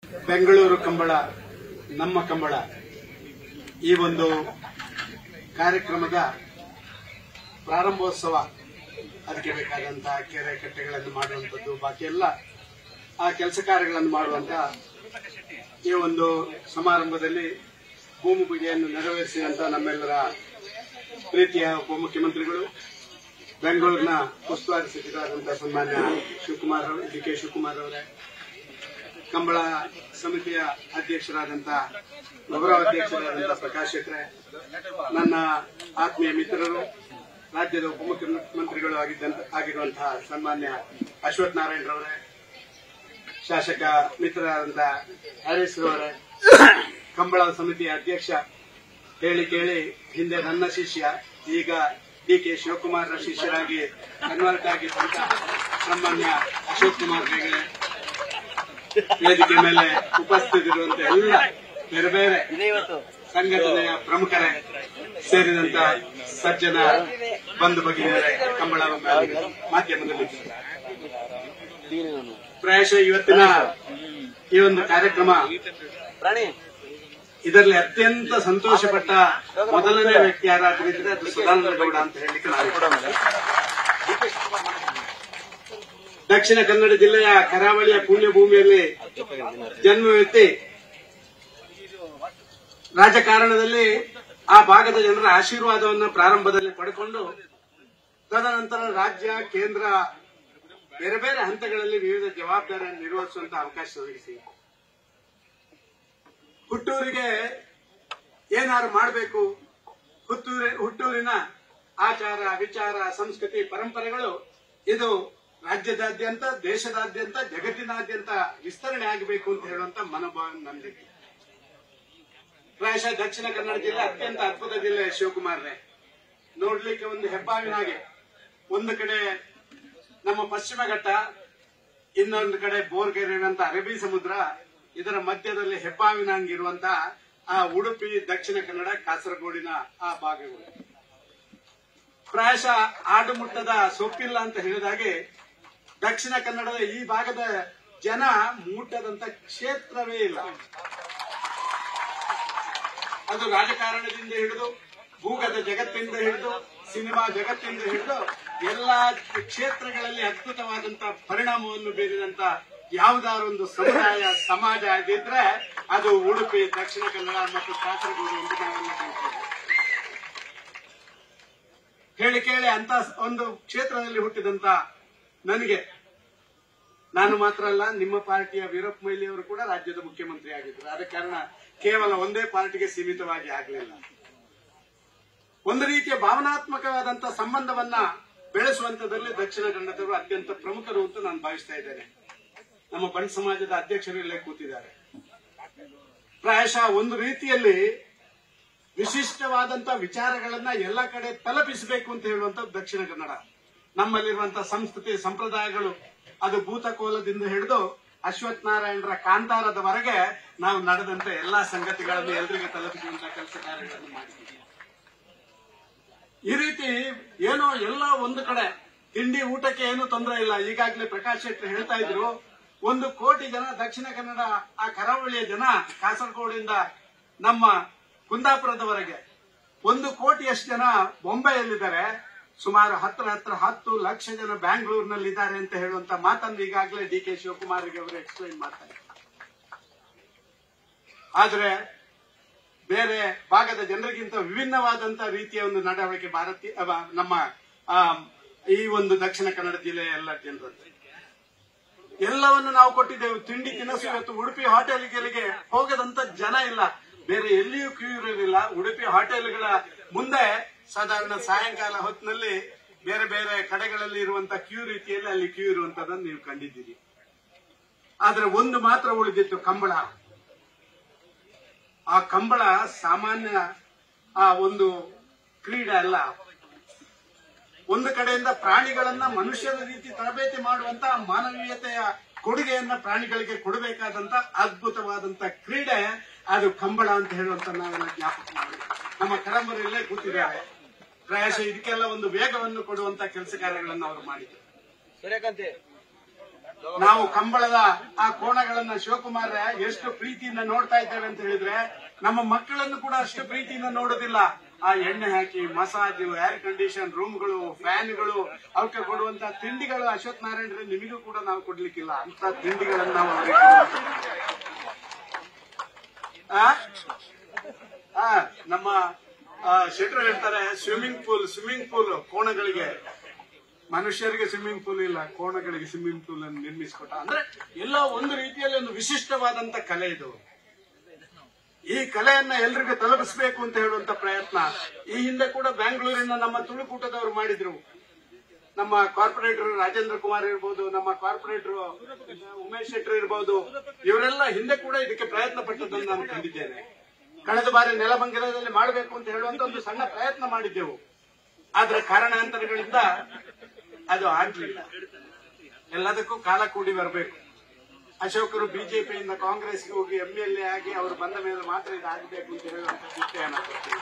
ಬೆಂಗಳೂರು ಕಂಬಳ ನಮ್ಮ ಕಂಬಳ ಈ ಒಂದು ಕಾರ್ಯಕ್ರಮದ ಪ್ರಾರಂಭೋತ್ಸವ ಅದಕ್ಕೆ ಬೇಕಾದಂತಹ ಕೆರೆ ಕಟ್ಟೆಗಳನ್ನು ಮಾಡುವಂಥದ್ದು ಬಾಕಿ ಎಲ್ಲ ಆ ಕೆಲಸ ಕಾರ್ಯಗಳನ್ನು ಮಾಡುವಂತ ಈ ಒಂದು ಸಮಾರಂಭದಲ್ಲಿ ಭೂಮಿ ಪೂಜೆಯನ್ನು ನೆರವೇರಿಸಿದಂತ ನಮ್ಮೆಲ್ಲರ ಪ್ರೀತಿಯ ಉಪಮುಖ್ಯಮಂತ್ರಿಗಳು ಬೆಂಗಳೂರಿನ ಉಸ್ತುವಾರಿ ಸಚಿವರಾದಂತಹ ಸನ್ಮಾನ್ಯ ಶಿವಕುಮಾರ್ ಅವರು ಡಿ ಕೆ ಶಿವಕುಮಾರ್ ಅವರೇ ಕಂಬಳ ಸಮಿತಿಯ ಅಧ್ಯಕ್ಷರಾದಂತ ಗೌರವ ಅಧ್ಯಕ್ಷರಾದಂತ ಪ್ರಕಾಶ್ ಶೆಟ್ರೆ ನನ್ನ ಆತ್ಮೀಯ ಮಿತ್ರರು ರಾಜ್ಯದ ಉಪಮುಖ್ಯಮಂತ್ರಿಗಳು ಆಗಿದ್ದಂತ ಆಗಿರುವಂತಹ ಸನ್ಮಾನ್ಯ ಅಶ್ವಥ್ ನಾರಾಯಣರವರೇ ಶಾಸಕ ಮಿತ್ರರಾದಂತ ಹರೀಶ್ ರವರೇ ಕಂಬಳ ಸಮಿತಿಯ ಅಧ್ಯಕ್ಷ ಹೇಳಿ ಕೇಳಿ ಹಿಂದೆ ನನ್ನ ಶಿಷ್ಯ ಈಗ ಡಿ ಕೆ ಶಿವಕುಮಾರ್ ಶಿಷ್ಯರಾಗಿ ಕನ್ವರ್ಟ್ ಆಗಿದ್ದಂತ ಸನ್ಮಾನ್ಯ ಅಶೋಕ್ ಕುಮಾರ್ ಹೆಗಡೆ ವೇದಿಕೆ ಮೇಲೆ ಉಪಸ್ಥಿತರಿರುವಂತ ಎಲ್ಲ ಬೇರೆ ಬೇರೆ ಸಂಘಟನೆಯ ಪ್ರಮುಖರೇ ಸೇರಿದಂತ ಸಜ್ಜನ ಬಂಧು ಭಗಿನಿಯರೇ ಕಂಬಳ ಮಾಧ್ಯಮದಲ್ಲಿ ಪ್ರಾಯಶಃ ಇವತ್ತಿನ ಈ ಒಂದು ಕಾರ್ಯಕ್ರಮ ಇದರಲ್ಲಿ ಅತ್ಯಂತ ಸಂತೋಷಪಟ್ಟ ಮೊದಲನೇ ವ್ಯಕ್ತಿ ಯಾರಾದ್ರೂ ಇದ್ರೆ ಅದು ಸದಾನಂದ ಗೌಡ ಅಂತ ಹೇಳಲಿಕ್ಕೆ ನಾನು ಇಷ್ಟಪಡ್ತೇನೆ. ದಕ್ಷಿಣ ಕನ್ನಡ ಜಿಲ್ಲೆಯ ಕರಾವಳಿಯ ಪುಣ್ಯಭೂಮಿಯಲ್ಲಿ ಜನ್ಮವೆತ್ತಿ ರಾಜಕಾರಣದಲ್ಲಿ ಆ ಭಾಗದ ಜನರ ಆಶೀರ್ವಾದವನ್ನು ಪ್ರಾರಂಭದಲ್ಲಿ ಪಡ್ಕೊಂಡು ತದನಂತರ ರಾಜ್ಯ ಕೇಂದ್ರ ಬೇರೆ ಬೇರೆ ಹಂತಗಳಲ್ಲಿ ವಿವಿಧ ಜವಾಬ್ದಾರಿಯನ್ನು ನಿರ್ವಹಿಸುವಂತಹ ಅವಕಾಶ ಒದಗಿಸಿ ಹುಟ್ಟೂರಿಗೆ ಏನಾದ್ರು ಮಾಡಬೇಕು ಹುಟ್ಟೂರಿ ಹುಟ್ಟೂರಿನ ಆಚಾರ ವಿಚಾರ ಸಂಸ್ಕೃತಿ ಪರಂಪರೆಗಳು ಇದು ರಾಜ್ಯದಾದ್ಯಂತ ದೇಶದಾದ್ಯಂತ ಜಗತ್ತಿನಾದ್ಯಂತ ವಿಸ್ತರಣೆ ಆಗಬೇಕು ಅಂತ ಹೇಳುವಂತ ಮನೋಭಾವ ನನ್ನದಿತ್ತು ಪ್ರಾಯಶಃ ದಕ್ಷಿಣ ಕನ್ನಡ ಜಿಲ್ಲೆ ಅತ್ಯಂತ ಅದ್ಭುತ ಜಿಲ್ಲೆ ಶಿವಕುಮಾರ್ರೆ ನೋಡ್ಲಿಕ್ಕೆ ಒಂದು ಹೆಬ್ಬಾವಿನ ಹಾಗೆ ಒಂದು ಕಡೆ ನಮ್ಮ ಪಶ್ಚಿಮ ಘಟ್ಟ ಇನ್ನೊಂದು ಕಡೆ ಬೋರ್ಗೆರೆ ಇರುವಂತ ಅರಬ್ಬಿ ಸಮುದ್ರ ಇದರ ಮಧ್ಯದಲ್ಲಿ ಹೆಬ್ಬಾವಿನ ಹಂಗಿರುವಂತ ಆ ಉಡುಪಿ ದಕ್ಷಿಣ ಕನ್ನಡ ಕಾಸರಗೋಡಿನ ಆ ಭಾಗಗಳು ಪ್ರಾಯಶಃ ಆಡುಮುಟ್ಟದ ಸೊಪ್ಪಿಲ್ಲ ಅಂತ ಹೇಳಿದಾಗೆ ದಕ್ಷಿಣ ಕನ್ನಡದ ಈ ಭಾಗದ ಜನ ಮುಟ್ಟದಂತ ಕ್ಷೇತ್ರವೇ ಇಲ್ಲ ಅದು ರಾಜಕಾರಣದಿಂದ ಹಿಡಿದು ಭೂಗತ ಜಗತ್ತಿಂದ ಹಿಡಿದು ಸಿನಿಮಾ ಜಗತ್ತಿಂದ ಹಿಡಿದು ಎಲ್ಲಾ ಕ್ಷೇತ್ರಗಳಲ್ಲಿ ಅದ್ಭುತವಾದಂತ ಪರಿಣಾಮವನ್ನು ಬೀರಿದಂತ ಯಾವುದಾರೊಂದು ಸಮುದಾಯ ಸಮಾಜ ಆಗಿದ್ರೆ ಅದು ಉಡುಪಿ ದಕ್ಷಿಣ ಕನ್ನಡ ಮತ್ತು ಕಾಸರಗೋಡು ಎಂದು ನಾವೆಲ್ಲ ತಿಳ್ಕೊಳ್ಬೇಕು. ಹೇಳಿ ಕೇಳಿ ಅಂತ ಒಂದು ಕ್ಷೇತ್ರದಲ್ಲಿ ಹುಟ್ಟಿದಂತ ನನಗೆ ನಾನು ಮಾತ್ರ ಅಲ್ಲ ನಿಮ್ಮ ಪಾರ್ಟಿಯ ವೀರಪ್ಪ ಮೊಯ್ಲಿ ಅವರು ಕೂಡ ರಾಜ್ಯದ ಮುಖ್ಯಮಂತ್ರಿ ಆಗಿದ್ರು ಆದ ಕಾರಣ ಕೇವಲ ಒಂದೇ ಪಾರ್ಟಿಗೆ ಸೀಮಿತವಾಗಿ ಆಗಲಿಲ್ಲ ಒಂದು ರೀತಿಯ ಭಾವನಾತ್ಮಕವಾದಂತ ಸಂಬಂಧವನ್ನ ಬೆಳೆಸುವಂತದಲ್ಲಿ ದಕ್ಷಿಣ ಕನ್ನಡದವರು ಅತ್ಯಂತ ಪ್ರಮುಖರು ಅಂತ ನಾನು ಭಾವಿಸ್ತಾ ಇದ್ದೇನೆ ನಮ್ಮ ಬಂಡ್ ಸಮಾಜದ ಅಧ್ಯಕ್ಷರು ಇಲ್ಲೇ ಕೂತಿದ್ದಾರೆ ಪ್ರಾಯಶಃ ಒಂದು ರೀತಿಯಲ್ಲಿ ವಿಶಿಷ್ಟವಾದಂತ ವಿಚಾರಗಳನ್ನ ಎಲ್ಲ ಕಡೆ ತಲುಪಿಸಬೇಕು ಅಂತ ಹೇಳುವಂತ ದಕ್ಷಿಣ ಕನ್ನಡ ನಮ್ಮಲ್ಲಿರುವಂತಹ ಸಂಸ್ಕೃತಿ ಸಂಪ್ರದಾಯಗಳು ಅದು ಭೂತಕೋಲದಿಂದ ಹಿಡಿದು ಅಶ್ವಥ್ ನಾರಾಯಣರ ಕಾಂತಾರದವರೆಗೆ ನಾವು ನಡೆದಂತ ಎಲ್ಲಾ ಸಂಗತಿಗಳನ್ನು ಎಲ್ರಿಗೂ ತಲುಪಿಸುವಂತ ಕೆಲಸ ಕಾರ್ಯಗಳನ್ನು ಮಾಡಿದ್ದೀವಿ ಈ ರೀತಿ ಏನೋ ಎಲ್ಲ ಒಂದು ಕಡೆ ತಿಂಡಿ ಊಟಕ್ಕೆ ಏನು ತೊಂದರೆ ಇಲ್ಲ ಈಗಾಗಲೇ ಪ್ರಕಾಶ್ ಶೆಟ್ಟಿ ಹೇಳ್ತಾ ಇದ್ರು ಒಂದು ಕೋಟಿ ಜನ ದಕ್ಷಿಣ ಕನ್ನಡ ಆ ಕರಾವಳಿಯ ಜನ ಕಾಸರಗೋಡಿಂದ ನಮ್ಮ ಕುಂದಾಪುರದವರೆಗೆ ಒಂದು ಕೋಟಿಯಷ್ಟು ಜನ ಬೊಂಬೆಯಲ್ಲಿದ್ದಾರೆ ಸುಮಾರು ಹತ್ರ ಹತ್ರ ಹತ್ತು ಲಕ್ಷ ಜನ ಬ್ಯಾಂಗ್ಳೂರಿನಲ್ಲಿದ್ದಾರೆ ಅಂತ ಹೇಳುವಂತ ಮಾತನ್ನು ಈಗಾಗಲೇ ಡಿ ಕೆ ಶಿವಕುಮಾರ್ಗೆ ಅವರು ಎಕ್ಸ್ಪ್ಲೈನ್ ಮಾಡ್ತಾರೆ ಆದ್ರೆ ಬೇರೆ ಭಾಗದ ಜನರಿಗಿಂತ ವಿಭಿನ್ನವಾದಂತ ರೀತಿಯ ಒಂದು ನಡವಳಿಕೆ ಭಾರತೀಯ ಅವ, ನಮ್ಮ ಆ, ಈ ಒಂದು ದಕ್ಷಿಣ ಕನ್ನಡ ಜಿಲ್ಲೆಯ ಎಲ್ಲ ಜನರದ್ದು ಎಲ್ಲವನ್ನು ನಾವು ಕೊಟ್ಟಿದ್ದೇವೆ ತಿಂಡಿ ತಿನಸು ಇವತ್ತು ಉಡುಪಿ ಹೋಟೆಲ್ಗಳಿಗೆ ಹೋಗದಂತ ಜನ ಇಲ್ಲ ಬೇರೆ ಎಲ್ಲಿಯೂ ಕ್ಯೂ ಇರೋದಿಲ್ಲ ಉಡುಪಿ ಹೋಟೆಲ್ಗಳ ಮುಂದೆ ಸಾಧಾರಣ ಸಾಯಂಕಾಲ ಹೊತ್ತಿನಲ್ಲಿ ಬೇರೆ ಬೇರೆ ಕಡೆಗಳಲ್ಲಿ ಇರುವಂತ ಕ್ಯೂ ರೀತಿಯಲ್ಲಿ ಅಲ್ಲಿ ಕ್ಯೂ ಇರುವಂತದನ್ನು ನೀವು ಕಂಡಿದ್ದೀರಿ ಆದ್ರೆ ಒಂದು ಮಾತ್ರ ಉಳಿದಿತ್ತು ಕಂಬಳ ಆ ಕಂಬಳ ಸಾಮಾನ್ಯ ಆ ಒಂದು ಕ್ರೀಡೆ ಅಲ್ಲ ಒಂದು ಕಡೆಯಿಂದ ಪ್ರಾಣಿಗಳನ್ನ ಮನುಷ್ಯರ ರೀತಿ ತರಬೇತಿ ಮಾಡುವಂತ ಮಾನವೀಯತೆಯ ಕೊಡುಗೆಯನ್ನ ಪ್ರಾಣಿಗಳಿಗೆ ಕೊಡಬೇಕಾದಂತ ಅದ್ಭುತವಾದಂತ ಕ್ರೀಡೆ ಅದು ಕಂಬಳ ಅಂತ ಹೇಳುವಂತ ನಾವೆಲ್ಲ ಜ್ಞಾಪಕ ಮಾಡಿ ನಮ್ಮ ಕಡಂಬರು ಇಲ್ಲೇ ಕೂತಿದ್ದಾರೆ ಪ್ರಾಯಶಃ ಇದಕ್ಕೆಲ್ಲ ಒಂದು ವೇಗವನ್ನು ಕೊಡುವಂತ ಕೆಲಸ ಕಾರ್ಯಗಳನ್ನು ಅವರು ಮಾಡಿದ್ರು ನಾವು ಕಂಬಳದ ಆ ಕೋಣಗಳನ್ನ ಶಿವಕುಮಾರ್ ಎಷ್ಟು ಪ್ರೀತಿಯಿಂದ ನೋಡ್ತಾ ಇದ್ದೇವೆ ಅಂತ ಹೇಳಿದ್ರೆ ನಮ್ಮ ಮಕ್ಕಳನ್ನು ಕೂಡ ಅಷ್ಟು ಪ್ರೀತಿಯಿಂದ ನೋಡೋದಿಲ್ಲ ಆ ಎಣ್ಣೆ ಹಾಕಿ ಮಸಾಜ್ ಏರ್ ಕಂಡೀಷನ್ ರೂಮ್ಗಳು ಫ್ಯಾನ್ಗಳು ಅವಕ್ಕೆ ಕೊಡುವಂತ ತಿಂಡಿಗಳು ಅಶ್ವಥ್ ನಾರಾಯಣ ನಿಮಗೂ ಕೂಡ ನಾವು ಕೊಡ್ಲಿಕ್ಕಿಲ್ಲ ಅಂತ ತಿಂಡಿಗಳನ್ನು ನಾವು ಅವ್ರಿಗೆ ಕೊಡುವಂತದ್ದು. ಆ? ಆ, ನಮ್ಮ ಆ, ಶೆಟ್ರು ಹೇಳ್ತಾರೆ ಸ್ವಿಮ್ಮಿಂಗ್ ಪೂಲ್ ಸ್ವಿಮ್ಮಿಂಗ್ ಪೂಲ್ ಕೋಣಗಳಿಗೆ ಮನುಷ್ಯರಿಗೆ ಸ್ವಿಮ್ಮಿಂಗ್ ಪೂಲ್ ಇಲ್ಲ ಕೋಣಗಳಿಗೆ ಸ್ವಿಮ್ಮಿಂಗ್ ಪೂಲ್ ಅನ್ನು ನಿರ್ಮಿಸಿಕೊಟ್ಟ ಅಂದ್ರೆ ಎಲ್ಲ ಒಂದು ರೀತಿಯಲ್ಲಿ ಒಂದು ವಿಶಿಷ್ಟವಾದಂತ ಕಲೆ ಇದು ಈ ಕಲೆಯನ್ನ ಎಲ್ರಿಗೂ ತಲುಪಿಸಬೇಕು ಅಂತ ಹೇಳುವಂತ ಪ್ರಯತ್ನ ಈ ಹಿಂದೆ ಕೂಡ ಬೆಂಗಳೂರಿನ ನಮ್ಮ ತುಳುಕೂಟದವರು ಮಾಡಿದ್ರು ನಮ್ಮ ಕಾರ್ಪೊರೇಟರ್ ರಾಜೇಂದ್ರ ಕುಮಾರ್ ಇರ್ಬೋದು ನಮ್ಮ ಕಾರ್ಪೊರೇಟರ್ ಉಮೇಶ್ ಶೆಟ್ಟರ್ ಇರ್ಬೋದು ಇವರೆಲ್ಲ ಹಿಂದೆ ಕೂಡ ಇದಕ್ಕೆ ಪ್ರಯತ್ನ ಪಟ್ಟದ್ದನ್ನು ನಾನು ಕಂಡಿದ್ದೇನೆ ಕಳೆದ ಬಾರಿ ನೆಲಮಂಗಲದಲ್ಲಿ ಮಾಡಬೇಕು ಅಂತ ಹೇಳುವಂತ ಒಂದು ಸಣ್ಣ ಪ್ರಯತ್ನ ಮಾಡಿದ್ದೆವು ಆದ್ರೆ ಕಾರಣಾಂತರಗಳಿಂದ ಅದು ಆಗ್ಲಿಲ್ಲ ಎಲ್ಲದಕ್ಕೂ ಕಾಲ ಕೂಡಿ ಬರಬೇಕು ಅಶೋಕರು ಬಿಜೆಪಿಯಿಂದ ಕಾಂಗ್ರೆಸ್ಗೆ ಹೋಗಿ ಎಂ ಎಲ್ ಎ ಆಗಿ ಅವರು ಬಂದ ಮೇಲೆ ಮಾತ್ರ ಇದಾಗಬೇಕು ಅಂತ ಹೇಳುವಂತ ಚಿಂತೆಯನ್ನು ಕೊಡ್ತೀನಿ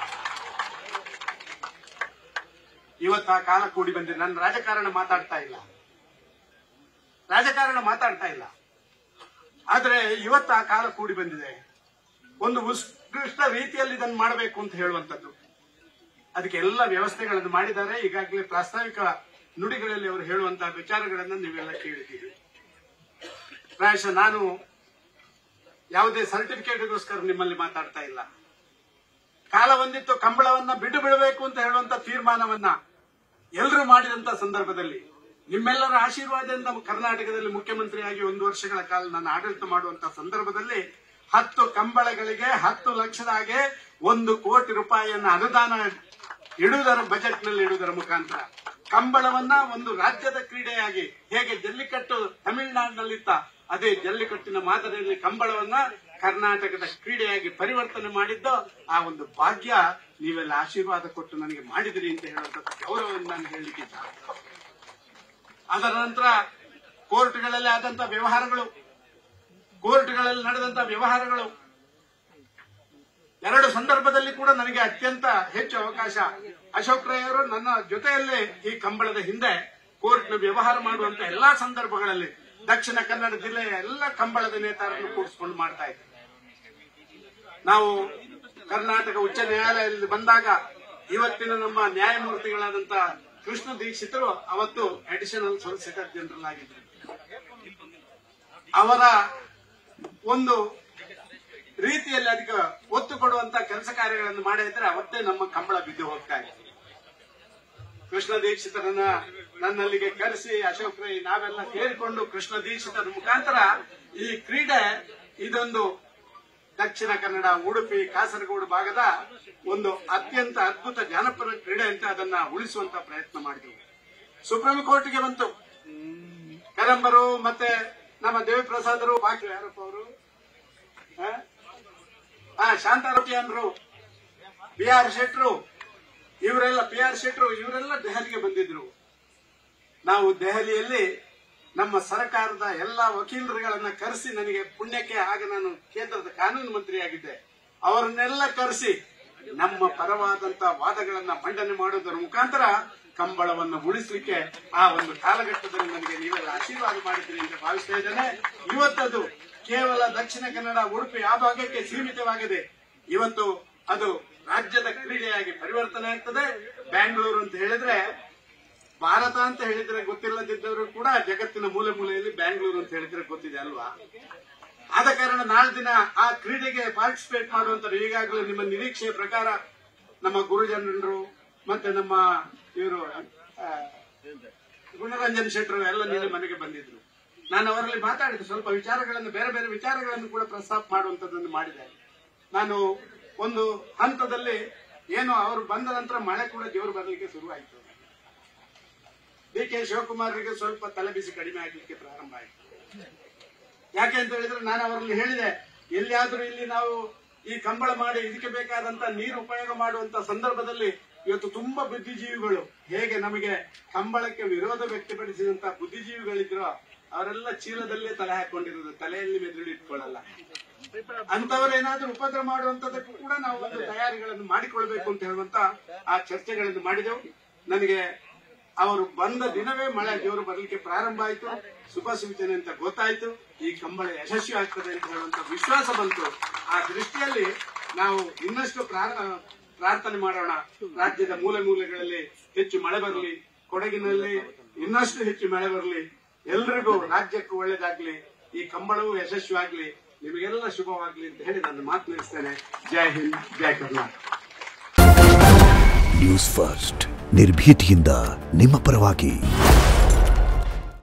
ಇವತ್ತು ಆ ಕಾಲ ಕೂಡಿ ಬಂದಿದೆ ನಾನು ರಾಜಕಾರಣ ಮಾತಾಡ್ತಾ ಇಲ್ಲ ರಾಜಕಾರಣ ಮಾತಾಡ್ತಾ ಇಲ್ಲ ಆದ್ರೆ ಇವತ್ತು ಆ ಕಾಲ ಕೂಡಿ ಬಂದಿದೆ ಒಂದು ಉತ್ಕೃಷ್ಟ ರೀತಿಯಲ್ಲಿ ಇದನ್ನು ಮಾಡಬೇಕು ಅಂತ ಹೇಳುವಂತದ್ದು ಅದಕ್ಕೆ ಎಲ್ಲ ವ್ಯವಸ್ಥೆಗಳನ್ನು ಮಾಡಿದ್ದಾರೆ ಈಗಾಗಲೇ ಪ್ರಾಸ್ತಾವಿಕ ನುಡಿಗಳಲ್ಲಿ ಅವರು ಹೇಳುವಂತಹ ವಿಚಾರಗಳನ್ನು ನೀವೆಲ್ಲ ಕೇಳಿದ್ದೀರಿ ಪ್ರಾಯಶಃ ನಾನು ಯಾವುದೇ ಸರ್ಟಿಫಿಕೇಟ್ಗೋಸ್ಕರ ನಿಮ್ಮಲ್ಲಿ ಮಾತಾಡ್ತಾ ಇಲ್ಲ ಕಾಲ ಒಂದಿತ್ತು ಕಂಬಳವನ್ನ ಬಿಡು ಬಿಡಬೇಕು ಅಂತ ಹೇಳುವಂತ ತೀರ್ಮಾನವನ್ನ ಎಲ್ಲರೂ ಮಾಡಿದಂತ ಸಂದರ್ಭದಲ್ಲಿ ನಿಮ್ಮೆಲ್ಲರ ಆಶೀರ್ವಾದದಿಂದ ಕರ್ನಾಟಕದಲ್ಲಿ ಮುಖ್ಯಮಂತ್ರಿಯಾಗಿ ಒಂದು ವರ್ಷಗಳ ಕಾಲ ನಾನು ಆಡಳಿತ ಮಾಡುವಂತ ಸಂದರ್ಭದಲ್ಲಿ ಹತ್ತು ಕಂಬಳಗಳಿಗೆ ಹತ್ತು ಲಕ್ಷದಾಗೆ ಒಂದು ಕೋಟಿ ರೂಪಾಯಿಯನ್ನ ಅನುದಾನ ಇಡುವುದರ ಬಜೆಟ್ ನಲ್ಲಿ ಇಡುವುದರ ಮುಖಾಂತರ ಕಂಬಳವನ್ನ ಒಂದು ರಾಜ್ಯದ ಕ್ರೀಡೆಯಾಗಿ ಹೇಗೆ ಜಲ್ಲಿಕಟ್ಟು ತಮಿಳುನಾಡಿನಲ್ಲಿತ್ತ ಅದೇ ಜಲ್ಲಿಕಟ್ಟಿನ ಮಾದರಿಯಲ್ಲಿ ಕಂಬಳವನ್ನ ಕರ್ನಾಟಕದ ಕ್ರೀಡೆಯಾಗಿ ಪರಿವರ್ತನೆ ಮಾಡಿದ್ದು ಆ ಒಂದು ಭಾಗ್ಯ ನೀವೆಲ್ಲ ಆಶೀರ್ವಾದ ಕೊಟ್ಟು ನನಗೆ ಮಾಡಿದಿರಿ ಅಂತ ಹೇಳುವಂತ ಗೌರವವನ್ನು ನಾನು ಹೇಳಲಿಕ್ಕೆ ಇಚ್ಛೆ ಅದರ ನಂತರ ಕೋರ್ಟ್ಗಳಲ್ಲಿ ಆದಂತ ವ್ಯವಹಾರಗಳು ಕೋರ್ಟ್ಗಳಲ್ಲಿ ನಡೆದಂತ ವ್ಯವಹಾರಗಳು ಎರಡು ಸಂದರ್ಭದಲ್ಲಿ ಕೂಡ ನನಗೆ ಅತ್ಯಂತ ಹೆಚ್ಚು ಅವಕಾಶ ಅಶೋಕ್ ರೈ ಅವರು ನನ್ನ ಜೊತೆಯಲ್ಲೇ ಈ ಕಂಬಳದ ಹಿಂದೆ ಕೋರ್ಟ್ನ ವ್ಯವಹಾರ ಮಾಡುವಂತ ಎಲ್ಲಾ ಸಂದರ್ಭಗಳಲ್ಲಿ ದಕ್ಷಿಣ ಕನ್ನಡ ಜಿಲ್ಲೆಯ ಎಲ್ಲ ಕಂಬಳದ ನೇತಾರನ್ನು ಕೂಡಿಸ್ಕೊಂಡು ಮಾಡ್ತಾ ಇದ್ದೆ ನಾವು ಕರ್ನಾಟಕ ಉಚ್ಚ ನ್ಯಾಯಾಲಯದಲ್ಲಿ ಬಂದಾಗ ಇವತ್ತಿನ ನಮ್ಮ ನ್ಯಾಯಮೂರ್ತಿಗಳಾದಂತ ಕೃಷ್ಣ ದೀಕ್ಷಿತರು ಅವತ್ತು ಅಡಿಷನಲ್ ಸೊಲಿಸಿಟರ್ ಜನರಲ್ ಆಗಿದ್ರು ಅವರ ಒಂದು ರೀತಿಯಲ್ಲಿ ಅದಕ್ಕೆ ಒತ್ತು ಕೊಡುವಂತ ಕೆಲಸ ಕಾರ್ಯಗಳನ್ನು ಮಾಡಿದ್ರೆ ಅವತ್ತೇ ನಮ್ಮ ಕಂಬಳ ಬಿದ್ದು ಹೋಗ್ತಾ ಇತ್ತು ಕೃಷ್ಣ ದೀಕ್ಷಿತರನ್ನ ನನ್ನಲ್ಲಿಗೆ ಕರೆಸಿ ಅಶೋಕ್ ರೈ ನಾವೆಲ್ಲ ಸೇರಿಕೊಂಡು ಕೃಷ್ಣ ದೀಕ್ಷಿತರ ಮುಖಾಂತರ ಈ ಕ್ರೀಡೆ ಇದೊಂದು ದಕ್ಷಿಣ ಕನ್ನಡ ಉಡುಪಿ ಕಾಸರಗೋಡು ಭಾಗದ ಒಂದು ಅತ್ಯಂತ ಅದ್ಭುತ ಜಾನಪದ ಕ್ರೀಡೆ ಅಂತ ಅದನ್ನ ಉಳಿಸುವಂತ ಪ್ರಯತ್ನ ಮಾಡಿದೆವು ಸುಪ್ರೀಂ ಕೋರ್ಟ್ಗೆ ಬಂತು ಕರಂಬರು ಮತ್ತೆ ನಮ್ಮ ದೇವಿಪ್ರಸಾದರು ಬಾಕಿ ಯಾರಪ್ಪ ಅವರು ಹಾ ಶಾಂತಾರೋಟಿಯನ್ರು ಬಿ ಆರ್ ಶೆಟ್ರು ಇವರೆಲ್ಲ ಪಿ ಆರ್ ಶೆಟ್ರು ಇವರೆಲ್ಲ ದೆಹಲಿಗೆ ಬಂದಿದ್ರು ನಾವು ದೆಹಲಿಯಲ್ಲಿ ನಮ್ಮ ಸರ್ಕಾರದ ಎಲ್ಲ ವಕೀಲರುಗಳನ್ನ ಕರೆಸಿ ನನಗೆ ಪುಣ್ಯಕ್ಕೆ ಆಗ ನಾನು ಕೇಂದ್ರದ ಕಾನೂನು ಮಂತ್ರಿಯಾಗಿದ್ದೆ ಅವರನ್ನೆಲ್ಲ ಕರೆಸಿ ನಮ್ಮ ಪರವಾದಂತ ವಾದಗಳನ್ನ ಮಂಡನೆ ಮಾಡೋದರ ಮುಖಾಂತರ ಕಂಬಳವನ್ನು ಉಳಿಸಲಿಕ್ಕೆ ಆ ಒಂದು ಕಾಲಘಟ್ಟದಲ್ಲಿ ನನಗೆ ನೀವೆಲ್ಲ ಆಶೀರ್ವಾದ ಮಾಡಿದ್ರಿ ಅಂತ ಭಾವಿಸ್ತಾ ಇದ್ದೇನೆ ಇವತ್ತದು ಕೇವಲ ದಕ್ಷಿಣ ಕನ್ನಡ ಉಡುಪಿ ಆ ಭಾಗಕ್ಕೆ ಸೀಮಿತವಾಗಿದೆ ಇವತ್ತು ಅದು ರಾಜ್ಯದ ಕ್ರೀಡೆಯಾಗಿ ಪರಿವರ್ತನೆ ಆಗ್ತದೆ ಬ್ಯಾಂಗ್ಳೂರು ಅಂತ ಹೇಳಿದ್ರೆ ಭಾರತ ಅಂತ ಹೇಳಿದ್ರೆ ಗೊತ್ತಿಲ್ಲದಿದ್ದವರು ಕೂಡ ಜಗತ್ತಿನ ಮೂಲೆ ಮೂಲೆಯಲ್ಲಿ ಬ್ಯಾಂಗ್ಳೂರು ಅಂತ ಹೇಳಿದ್ರೆ ಗೊತ್ತಿದೆ ಅಲ್ವಾ ಆದ ಕಾರಣ ನಾಳೆ ದಿನ ಆ ಕ್ರೀಡೆಗೆ ಪಾರ್ಟಿಸಿಪೇಟ್ ಮಾಡುವಂತರು ಈಗಾಗಲೇ ನಿಮ್ಮ ನಿರೀಕ್ಷೆಯ ಪ್ರಕಾರ ನಮ್ಮ ಗುರುಜನರು ಮತ್ತೆ ನಮ್ಮ ಇವರು ಗುಣರಂಜನ್ ಶೆಟ್ಟರು ಎಲ್ಲ ನಿನ್ನೆ ಮನೆಗೆ ಬಂದಿದ್ರು ನಾನು ಅವರಲ್ಲಿ ಮಾತಾಡಿದೆ ಸ್ವಲ್ಪ ವಿಚಾರಗಳನ್ನು ಬೇರೆ ಬೇರೆ ವಿಚಾರಗಳನ್ನು ಕೂಡ ಪ್ರಸ್ತಾಪ ಮಾಡುವಂತದ್ದನ್ನು ಮಾಡಿದೆ ನಾನು ಒಂದು ಹಂತದಲ್ಲಿ ಏನು ಅವರು ಬಂದ ನಂತರ ಮಳೆ ಕೂಡ ದೇವರು ಬರಲಿಕ್ಕೆ ಶುರುವಾಯಿತು ಡಿ ಕೆ ಶಿವಕುಮಾರ್ಗೆ ಸ್ವಲ್ಪ ತಲೆಬಿಸಿ ಕಡಿಮೆ ಆಗಲಿಕ್ಕೆ ಪ್ರಾರಂಭ ಆಯಿತು ಯಾಕೆ ಅಂತ ಹೇಳಿದ್ರೆ ನಾನು ಅವರಲ್ಲಿ ಹೇಳಿದೆ ಎಲ್ಲಿಯಾದ್ರೂ ಇಲ್ಲಿ ನಾವು ಈ ಕಂಬಳ ಮಾಡಿ ಇದಕ್ಕೆ ಬೇಕಾದಂತ ನೀರು ಉಪಯೋಗ ಮಾಡುವಂತ ಸಂದರ್ಭದಲ್ಲಿ ಇವತ್ತು ತುಂಬಾ ಬುದ್ಧಿಜೀವಿಗಳು ಹೇಗೆ ನಮಗೆ ಕಂಬಳಕ್ಕೆ ವಿರೋಧ ವ್ಯಕ್ತಪಡಿಸಿದಂತ ಬುದ್ಧಿಜೀವಿಗಳಿದ್ರೋ ಅವರೆಲ್ಲ ಚೀಲದಲ್ಲೇ ತಲೆ ಹಾಕೊಂಡಿರೋದು ತಲೆಯಲ್ಲಿ ಮೆದುಳು ಇಟ್ಕೊಳ್ಳಲ್ಲ ಅಂತವರೇನಾದ್ರೂ ಉಪದ್ರ ಮಾಡುವಂತದಕ್ಕೂ ಕೂಡ ನಾವು ಒಂದು ತಯಾರಿಗಳನ್ನು ಮಾಡಿಕೊಳ್ಬೇಕು ಅಂತ ಹೇಳುವಂತ ಆ ಚರ್ಚೆಗಳನ್ನು ಮಾಡಿದೆವು ನನಗೆ ಅವರು ಬಂದ ದಿನವೇ ಮಳೆ ಜೋರು ಬರಲಿಕ್ಕೆ ಪ್ರಾರಂಭ ಆಯಿತು ಶುಭ ಸೂಚನೆ ಅಂತ ಗೊತ್ತಾಯ್ತು ಈ ಕಂಬಳ ಯಶಸ್ವಿ ಆಗ್ತದೆ ಅಂತ ಹೇಳುವಂತ ವಿಶ್ವಾಸ ಬಂತು ಆ ದೃಷ್ಟಿಯಲ್ಲಿ ನಾವು ಇನ್ನಷ್ಟು ಪ್ರಾರ- ಪ್ರಾರ್ಥನೆ ಮಾಡೋಣ ರಾಜ್ಯದ ಮೂಲೆ ಮೂಲೆಗಳಲ್ಲಿ ಹೆಚ್ಚು ಮಳೆ ಬರಲಿ ಕೊಡಗಿನಲ್ಲಿ ಇನ್ನಷ್ಟು ಹೆಚ್ಚು ಮಳೆ ಬರಲಿ ಎಲ್ರಿಗೂ ರಾಜ್ಯಕ್ಕೂ ಒಳ್ಳೇದಾಗ್ಲಿ ಈ ಕಂಬಳವು ಯಶಸ್ವಿ ಆಗ್ಲಿ ನಿಮಗೆಲ್ಲ ಶುಭವಾಗ್ಲಿ ಅಂತ ಹೇಳಿ ನಾನು ಮಾತು ನಿಲ್ಲಿಸ್ತೇನೆ ಜೈ ಹಿಂದ್ ಜೈ ಕರ್ನಾಟಕ ನ್ಯೂಸ್ ಫಸ್ಟ್ ನಿರ್ಭೀತಿಯಿಂದ ನಿಮ್ಮ ಪರವಾಗಿ